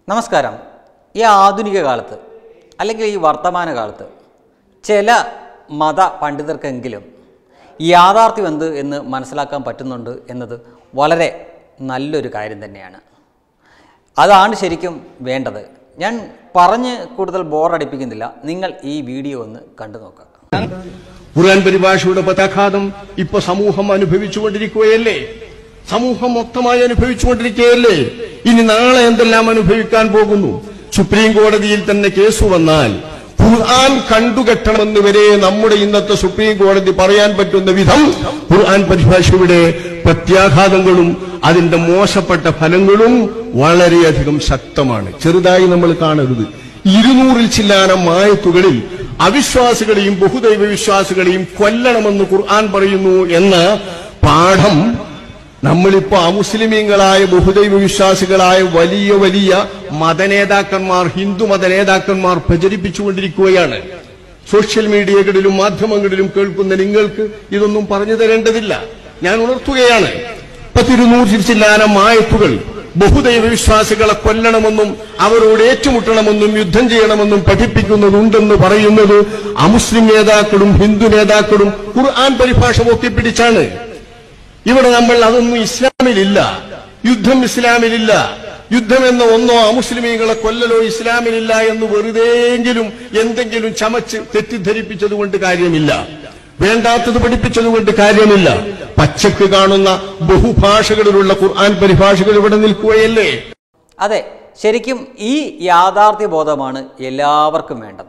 നമസ്കാരം ഈ ആധുനിക കാലത്ത് അല്ലെങ്കിൽ ഈ വർത്തമാന കാലത്ത് ചില മത പണ്ഡിതർക്കെങ്കിലും യാഥാർത്ഥ്യം എന്ത് എന്ന് മനസ്സിലാക്കാൻ പറ്റുന്നുണ്ട് എന്നത് വളരെ നല്ലൊരു കാര്യം തന്നെയാണ് അതാണ് ശരിക്കും വേണ്ടത് ഞാൻ പറഞ്ഞ് കൂടുതൽ ബോറടിപ്പിക്കുന്നില്ല നിങ്ങൾ ഈ വീഡിയോ ഒന്ന് കണ്ടു നോക്കുക ഖുർആൻ പരിഭാഷയുടെ പതാഘാതം ഇപ്പൊ സമൂഹം അനുഭവിച്ചുകൊണ്ടിരിക്കുകയല്ലേ സമൂഹം മൊത്തമായി അനുഭവിച്ചുകൊണ്ടിരിക്കുകയല്ലേ ഇനി നാളെ എന്തെല്ലാം അനുഭവിക്കാൻ പോകുന്നു സുപ്രീം കോടതിയിൽ തന്നെ കേസ് വന്നാൽ ഖുർആൻ കണ്ടുകെട്ടണമെന്ന് വരെ നമ്മുടെ ഇന്നത്തെ സുപ്രീം കോടതി പറയാൻ പറ്റുന്ന വിധം ഖുർആൻ പരിഭാഷയുടെ പ്രത്യാഘാതങ്ങളും അതിന്റെ മോശപ്പെട്ട ഫലങ്ങളും വളരെയധികം ശക്തമാണ് ചെറുതായി നമ്മൾ കാണരുത് ഇരുന്നൂറിൽ ചില്ലാനം ആയത്തുകളിൽ അവിശ്വാസികളെയും ബഹുദൈവ വിശ്വാസികളെയും കൊല്ലണമെന്ന് ഖുർആൻ പറയുന്നു എന്ന പാഠം നമ്മളിപ്പോ അമുസ്ലിമീങ്ങളായ ബഹുദൈവ വിശ്വാസികളായ വലിയ വലിയ മതനേതാക്കന്മാർ ഹിന്ദു മത നേതാക്കന്മാർ പ്രചരിപ്പിച്ചുകൊണ്ടിരിക്കുകയാണ് സോഷ്യൽ മീഡിയകളിലും മാധ്യമങ്ങളിലും കേൾക്കുന്ന നിങ്ങൾക്ക് ഇതൊന്നും പറഞ്ഞു തരേണ്ടതില്ല ഞാൻ ഉണർത്തുകയാണ് പത്തിരുന്നൂറ്റി ചില്ലാനം ആയത്തുകൾ ബഹുദൈവ വിശ്വാസികളെ കൊല്ലണമെന്നും അവരോട് ഏറ്റുമുട്ടണമെന്നും യുദ്ധം ചെയ്യണമെന്നും പഠിപ്പിക്കുന്നതുണ്ടെന്ന് പറയുന്നത് അമുസ്ലിം നേതാക്കളും ഹിന്ദു നേതാക്കളും ഖുർആൻ പരിഭാഷ പൊക്കിപ്പിടിച്ചാണ് ഇവിടെ നമ്മൾ അതൊന്നും ഇസ്ലാമിലില്ല യുദ്ധം ഇസ്ലാമിലില്ല യുദ്ധം എന്ന ഒന്നോ അമുസ്ലിമീങ്ങളെ കൊല്ലലോ ഇസ്ലാമിലില്ല എന്ന് വെറുതെയെങ്കിലും എന്തെങ്കിലും ചമച്ച് തെറ്റിദ്ധരിപ്പിച്ചതുകൊണ്ട് കാര്യമില്ല വേണ്ടാത്തത് പഠിപ്പിച്ചതുകൊണ്ട് കാര്യമില്ല പച്ചക്ക് കാണുന്ന ബഹുഭാഷകളിലുള്ള ഖുർആൻ പരിഭാഷകൾ ഇവിടെ നിൽക്കുകയല്ലേ അതെ ശരിക്കും ഈ യാഥാർത്ഥ്യ ബോധമാണ് എല്ലാവർക്കും വേണ്ടത്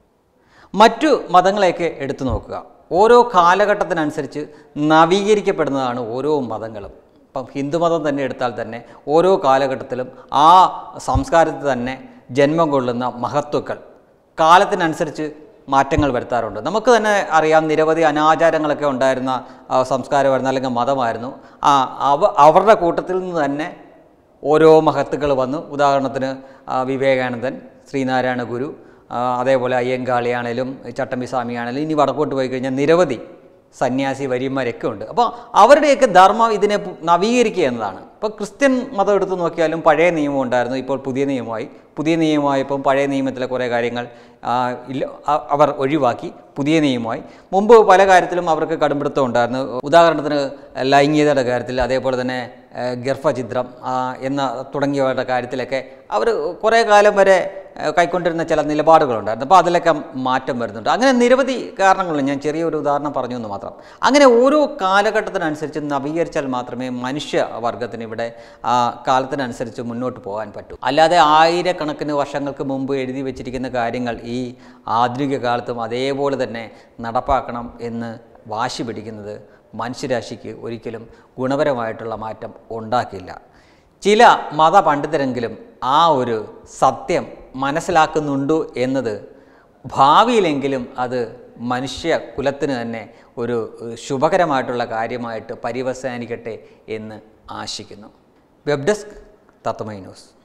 മറ്റു മതങ്ങളെയൊക്കെ എടുത്തു നോക്കുക ഓരോ കാലഘട്ടത്തിനനുസരിച്ച് നവീകരിക്കപ്പെടുന്നതാണ് ഓരോ മതങ്ങളും ഇപ്പം ഹിന്ദുമതം തന്നെ എടുത്താൽ തന്നെ ഓരോ കാലഘട്ടത്തിലും ആ സംസ്കാരത്തിൽ തന്നെ ജന്മം കൊള്ളുന്ന മഹത്വക്കൾ കാലത്തിനനുസരിച്ച് മാറ്റങ്ങൾ വരുത്താറുണ്ട് നമുക്ക് തന്നെ അറിയാം നിരവധി അനാചാരങ്ങളൊക്കെ ഉണ്ടായിരുന്ന ആ, സംസ്കാരമായിരുന്നു അല്ലെങ്കിൽ മതമായിരുന്നു ആ അവ അവരുടെ കൂട്ടത്തിൽ നിന്ന് തന്നെ ഓരോ മഹത്തുക്കൾ വന്നു ഉദാഹരണത്തിന് ആ, വിവേകാനന്ദൻ ശ്രീനാരായണ ഗുരു ആ, അതേപോലെ അയ്യങ്കാളിയാണേലും ചട്ടമ്പി സ്വാമിയാണേലും ഇനി വടക്കോട്ട് പോയി കഴിഞ്ഞാൽ നിരവധി സന്യാസി വര്യന്മാരൊക്കെ ഉണ്ട് അപ്പോൾ അവരുടെയൊക്കെ ധർമ്മം ഇതിനെ പു- നവീകരിക്കുക എന്നതാണ് ഇപ്പോൾ ക്രിസ്ത്യൻ മതം എടുത്ത് നോക്കിയാലും പഴയ നിയമം ഉണ്ടായിരുന്നു ഇപ്പോൾ പുതിയ നിയമമായി പുതിയ നിയമമായപ്പം പഴയ നിയമത്തിലെ കുറേ കാര്യങ്ങൾ ആ, ഇല്ല അ- അവർ ഒഴിവാക്കി പുതിയ നിയമമായി മുമ്പ് പല കാര്യത്തിലും അവർക്ക് കടുംപിടുത്തം ഉണ്ടായിരുന്നു ഉദാഹരണത്തിന് ലൈംഗികതയുടെ കാര്യത്തിൽ അതേപോലെ തന്നെ ഏഹ്, ഗർഭഛിദ്രം ആ, എന്ന തുടങ്ങിയവരുടെ കാര്യത്തിലൊക്കെ അവർ കുറേ കാലം വരെ ഏഹ്, കൈക്കൊണ്ടിരുന്ന ചില നിലപാടുകളുണ്ടായിരുന്നു അപ്പോൾ അതിലൊക്കെ മാറ്റം വരുന്നുണ്ട് അങ്ങനെ നിരവധി കാരണങ്ങളുണ്ട് ഞാൻ ചെറിയൊരു ഉദാഹരണം പറഞ്ഞു എന്ന് മാത്രം അങ്ങനെ ഓരോ കാലഘട്ടത്തിനനുസരിച്ച് നവീകരിച്ചാൽ മാത്രമേ മനുഷ്യവർഗത്തിന് ഇവിടെ ആ കാലത്തിനനുസരിച്ച് മുന്നോട്ട് പോകാൻ പറ്റൂ അല്ലാതെ ആയിരക്കണക്കിന് വർഷങ്ങൾക്ക് മുമ്പ് എഴുതി വെച്ചിരിക്കുന്ന കാര്യങ്ങൾ ഈ ആധുനിക കാലത്തും അതേപോലെ തന്നെ നടപ്പാക്കണം എന്ന് വാശി പിടിക്കുന്നത് മനുഷ്യരാശിക്ക് ഒരിക്കലും ഗുണപരമായിട്ടുള്ള മാറ്റം ഉണ്ടാക്കില്ല ചില മതപണ്ഡിതരെങ്കിലും ആ ഒരു സത്യം മനസ്സിലാക്കുന്നുണ്ടോ എന്നത് ഭാവിയിലെങ്കിലും അത് മനുഷ്യ കുലത്തിന് തന്നെ ഒരു ഏഹ്, ശുഭകരമായിട്ടുള്ള കാര്യമായിട്ട് പര്യവസാനിക്കട്ടെ എന്ന് ആശിക്കുന്നു വെബ് ഡെസ്ക് തത്വമൈ ന്യൂസ്